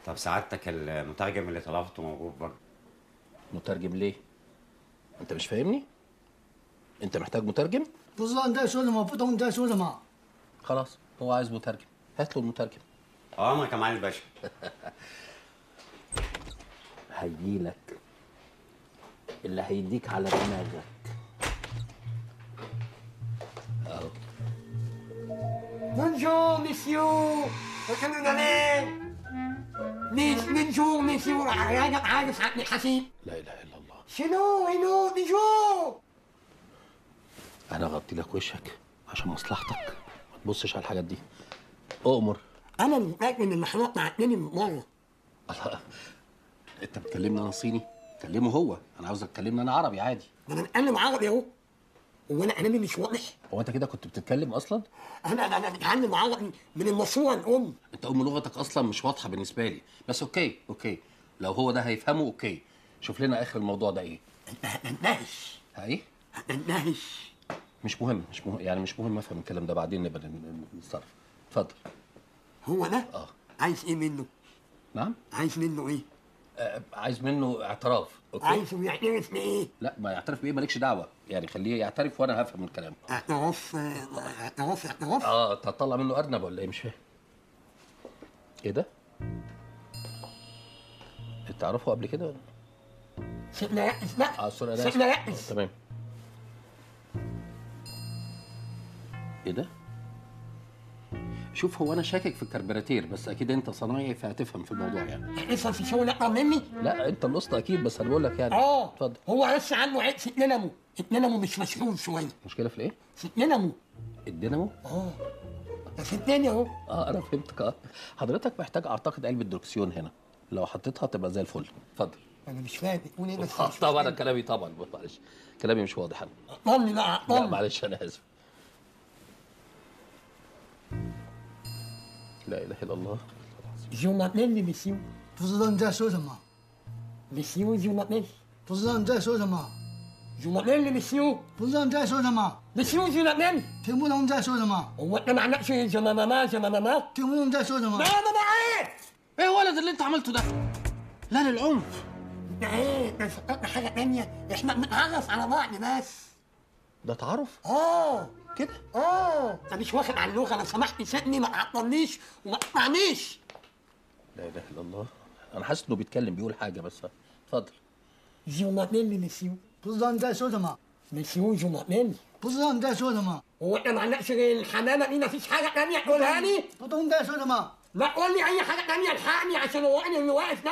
طب سعادتك المترجم اللي طلبته موجود برضه مترجم ليه انت مش فاهمني انت محتاج مترجم 不知道你在说什么，不懂你在说什么。 خلاص هو عايز مترجم هات له المترجم امرك يا معالي الباشا هيجيلك اللي هيديك على دماغك اهو Bonjour, messieurs. Comment vous allez Mais bonjour, messieurs. عايز عايز عبد الحسين. لا اله الا الله شنو هلو bonjour. انا اغطي لك وشك عشان مصلحتك ما تبصش على الحاجات دي اؤمر انا متاكد ان المحروق معتني من مره. الله انت بتكلمني انا صيني كلمه هو انا عاوزك تكلمني انا عربي عادي ده انا بتكلم عربي اهو. هو انا كلامي مش واضح؟ هو انت كده كنت بتتكلم اصلا انا انا بتعلم عربي من المشروع الام. انت ام لغتك اصلا مش واضحه بالنسبه لي بس اوكي اوكي لو هو ده هيفهمه اوكي شوف لنا اخر الموضوع ده ايه انت هتندهش ها ايه هتندهش. مش مهم مش مهم يعني مش مهم افهم الكلام ده بعدين نبقى ن- نتصرف اتفضل هو ده؟ اه عايز ايه منه؟ نعم عايز منه ايه؟ آه عايز منه اعتراف اوكي عايزه يعترف بايه؟ لا ما يعترف بايه مالكش دعوه يعني خليه يعترف وانا هفهم الكلام اعتراف آه، اعتراف اعتراف اه تطلع منه ارنب ولا ايه مش فاهم ايه ده انت تعرفه قبل كده ولا سيبنا يأس بقى اه سوري انا سيبنا آسف. يأس تمام ايه ده شوف هو انا شاكك في الكربراتير بس اكيد انت صنايعي فهتفهم في الموضوع يعني لسه في شغل اكتر مني لا انت الاسطى اكيد بس انا بقول لك يعني اه اتفضل هو بس عنده عيب في الدينامو الدينامو مش مشهور شويه مشكله في الايه في الدينامو الدينامو اه ده في الدنيا اهو اه انا فهمتك اه حضرتك محتاج اعتقد علبه دركسيون هنا لو حطيتها تبقى زي الفل اتفضل انا مش فاهم بتقول ايه بس آه، مش طبعا انا فاهم. كلامي طبعا معلش كلامي مش واضح انا طمني بقى لا طمني معلش انا اسف لا اله الا الله جو مابيل مسيو 不知道你在说什么， مسيو جو مابيل 不知道你在说什么， جو مابيل مسيو 不知道你在说什么， مسيو جو مابيل 听不懂你在说什么， هو انت ما عندكش جو ماما جو ماما 听不懂你在说什么 لا。ماما ايه ايه يا ولد اللي انت عملته ده لا للعنف ده ايه ده فكرت حاجه تانية احنا بنتعرف على بعض بس ده تعارف اه كده اه انت مش واخد على اللغه لو سمحت سيبني ما تعطلنيش وما تقطعنيش لا اله الا الله انا حاسس انه بيتكلم بيقول حاجه بس اتفضل جو مابيل مسيو 不知道你在说什么， مسيو جو مابيل 不知道你在说什么， هو انت ما عندكش غير الحمامه دي مفيش حاجه تانية تقولها لي 不懂你在说什么。 لا قول لي اي حاجه تانية الحقني عشان هو انا اللي واقف ده